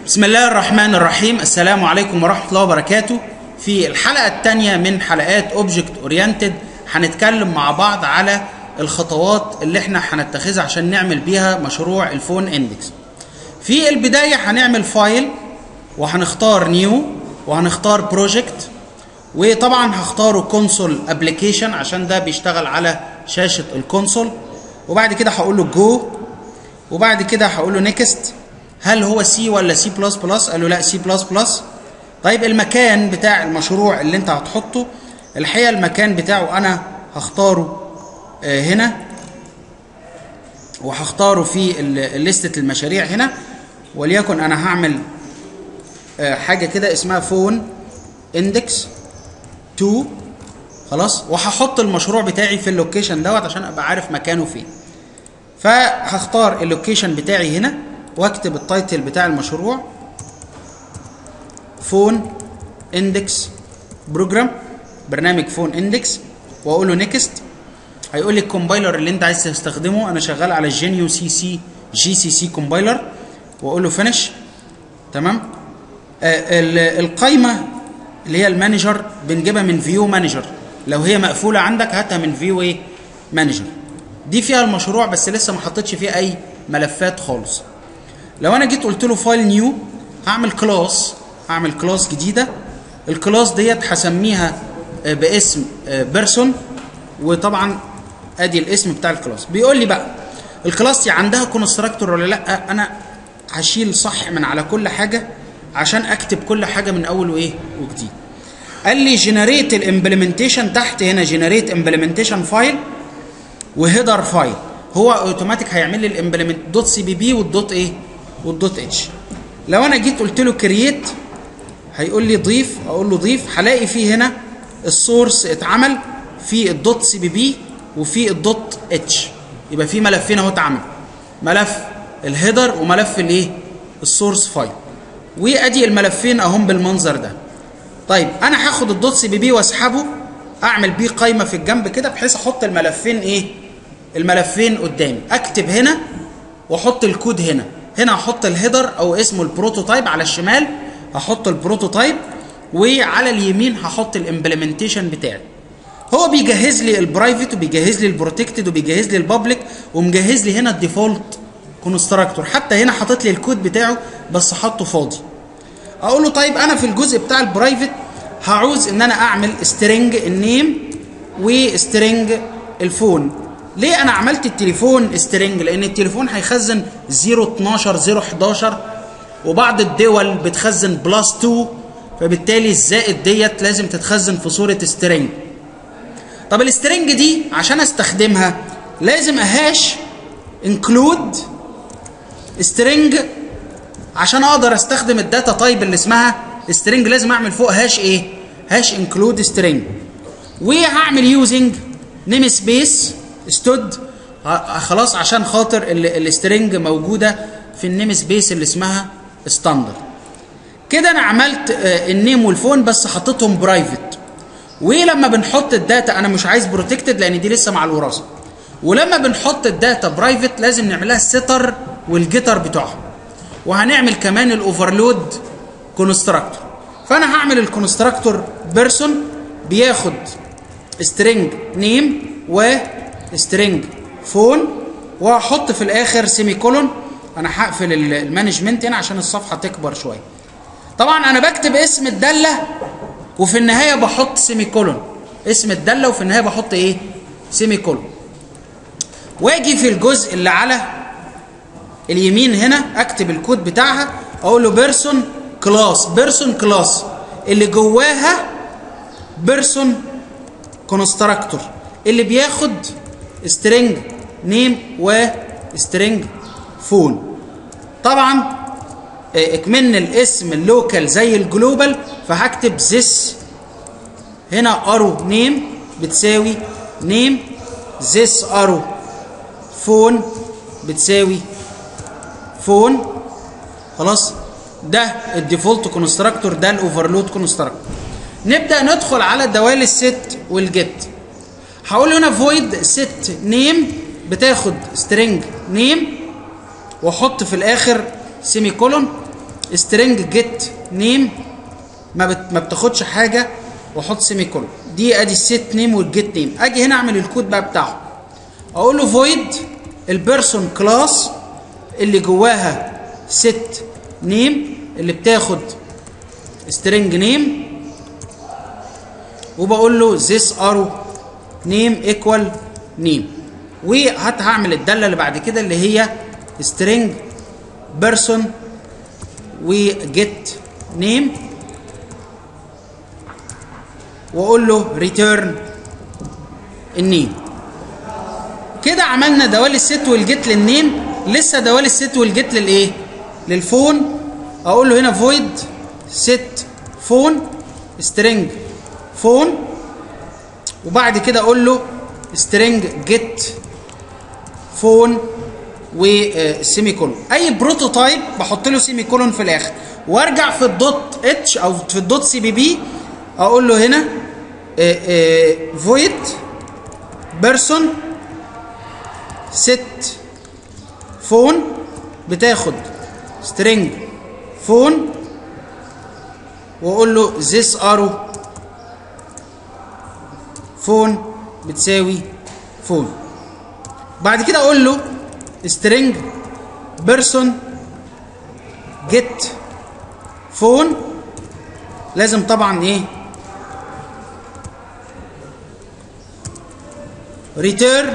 بسم الله الرحمن الرحيم السلام عليكم ورحمة الله وبركاته في الحلقة الثانية من حلقات اوبجكت اورينتد هنتكلم مع بعض على الخطوات اللي احنا هنتخذها عشان نعمل بيها مشروع الفون اندكس في البداية هنعمل فايل وهنختار نيو وهنختار بروجكت وطبعا هختاره كونسول ابلكيشن عشان ده بيشتغل على شاشة الكونسول وبعد كده هقول له جو وبعد كده هقول له نيكست هل هو سي ولا سي بلس بلس قال له لا سي بلس بلس طيب المكان بتاع المشروع اللي انت هتحطه الحقيقه المكان بتاعه انا هختاره آه، هنا وهختاره في ال- لستة المشاريع هنا وليكن انا هعمل آه، حاجه كده اسمها فون اندكس 2 خلاص وهحط المشروع بتاعي في اللوكيشن دوت عشان ابقى عارف مكانه فين فهختار اللوكيشن بتاعي هنا واكتب التايتل بتاع المشروع فون اندكس بروجرام برنامج فون اندكس واقول له نيكست هيقول لي الكومبايلر اللي انت عايز تستخدمه انا شغال على الجينيو سي سي جي سي سي كومبايلر واقول له فينش تمام آه ال- القايمه اللي هي المانجر بنجيبها من فيو مانجر لو هي مقفوله عندك هاتها من فيو ايه مانجر دي فيها المشروع بس لسه ما حطيتش فيه اي ملفات خالص لو انا جيت قلت له فايل نيو هعمل كلاس هعمل كلاس جديده الكلاس ديت هسميها آه، باسم بيرسون وطبعا ادي الاسم بتاع الكلاس بيقول لي بقى الكلاس دي عندها كونستراكتور ولا لا انا هشيل صح من على كل حاجه عشان اكتب كل حاجه من اول وايه وجديد قال لي جنريت الامبلمنتيشن تحت هنا جنريت امبلمنتيشن فايل وهيدر فايل هو اوتوماتيك هيعمل لي الامبلمنت دوت سي بي بي والدوت ايه والدوت اتش لو انا جيت قلت له كرييت هيقول لي ضيف اقول له ضيف هلاقي فيه هنا السورس اتعمل في الدوت سي بي بي وفي الدوت اتش يبقى في ملفين اهو اتعمل ملف الهيدر وملف الايه السورس فايل وادي الملفين اهم بالمنظر ده طيب انا هاخد الدوت سي بي بي واسحبه اعمل بيه قايمه في الجنب كده بحيث احط الملفين ايه الملفين قدامي اكتب هنا واحط الكود هنا هنا هحط الهيدر او اسمه البروتوتايب على الشمال هحط البروتوتايب وعلى اليمين هحط الامبلمنتيشن بتاعي هو بيجهز لي البرايفت وبيجهز لي البروتكتد وبيجهز لي البابليك ومجهز لي هنا الديفولت كونستراكتور حتى هنا حاطط لي الكود بتاعه بس حاطه فاضي اقول له طيب انا في الجزء بتاع البرايفت هعوز ان انا اعمل سترينج النيم وسترينج الفون ليه انا عملت التليفون سترينج لان التليفون هيخزن 012 011 وبعض الدول بتخزن بلس 2 فبالتالي الزائد ديت لازم تتخزن في صوره سترينج طب السترينج دي عشان استخدمها لازم اهاش انكلود سترينج عشان اقدر استخدم الداتا تايب اللي اسمها سترينج لازم اعمل فوق هاش ايه هاش انكلود سترينج وهعمل يوزنج نيم سبيس ستود خلاص عشان خاطر السترينج موجوده في النيم سبيس اللي اسمها ستاندرد كده انا عملت آه، النيم والفون بس حطيتهم برايفت ولما بنحط الداتا انا مش عايز بروتكتد لان دي لسه مع الوراثه ولما بنحط الداتا برايفت لازم نعملها الستر والجيتر بتوعها وهنعمل كمان الاوفرلود كونستراكتور فانا هعمل الكونستراكتور بيرسون بياخد سترينج نيم وسترينج فون وهحط في الاخر سيمي كولون انا هقفل ال- المانجمنت هنا عشان الصفحه تكبر شويه طبعا انا بكتب اسم الداله وفي النهايه بحط سيمي كولون اسم الداله وفي النهايه بحط ايه سيمي كولون واجي في الجزء اللي على اليمين هنا اكتب الكود بتاعها اقول له بيرسون كلاس بيرسون كلاس اللي جواها بيرسون كونستراكتور اللي بياخد سترينج نيم وسترينج فون طبعا آه، اكمن الاسم اللوكال زي الجلوبال فهكتب this هنا ارو نيم بتساوي نيم this ارو فون بتساوي فون خلاص ده الديفولت كونستراكتور ده الاوفرلود كونستراكتور نبدا ندخل على دوال الست والجيت هقول هنا فويد ست نيم بتاخد سترينج نيم واحط في الاخر سيمي كولون string get name ما بت... ما بتاخدش حاجه واحط سيمي كولون دي ادي الست نيم والجيت نيم اجي هنا اعمل الكود بقى بتاعه اقول له فويد البيرسون كلاس اللي جواها ست نيم اللي بتاخد string نيم وبقول له this arrow name equal name وهت هعمل الداله اللي بعد كده اللي هي string person وget name واقول له return النيم كده عملنا دوال الست والجيت للنيم لسه دوال الست والجيت للايه للفون اقول له هنا void set phone string phone وبعد كده اقول له string get phone وسيمي كولون اي بروتوتايب بحط له سيمي كولون في الاخر وارجع في الدوت اتش او في الدوت سي بي بي اقول له هنا فويد بيرسون ست فون بتاخد string فون واقول له this arrow فون بتساوي فون بعد كده اقول له string person get فون لازم طبعا ايه return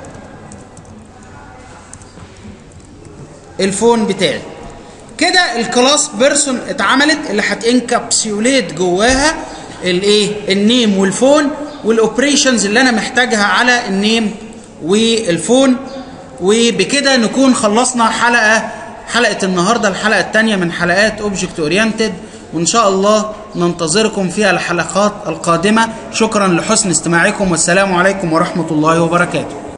الفون بتاعي كده الكلاس بيرسون اتعملت اللي هتنكابسيوليت جواها الايه النيم والفون والاوبريشنز اللي انا محتاجها على النيم والفون وبكده نكون خلصنا حلقه حلقه النهارده الحلقه الثانيه من حلقات اوبجكت اورينتد وان شاء الله ننتظركم في الحلقات القادمه شكرا لحسن استماعكم والسلام عليكم ورحمه الله وبركاته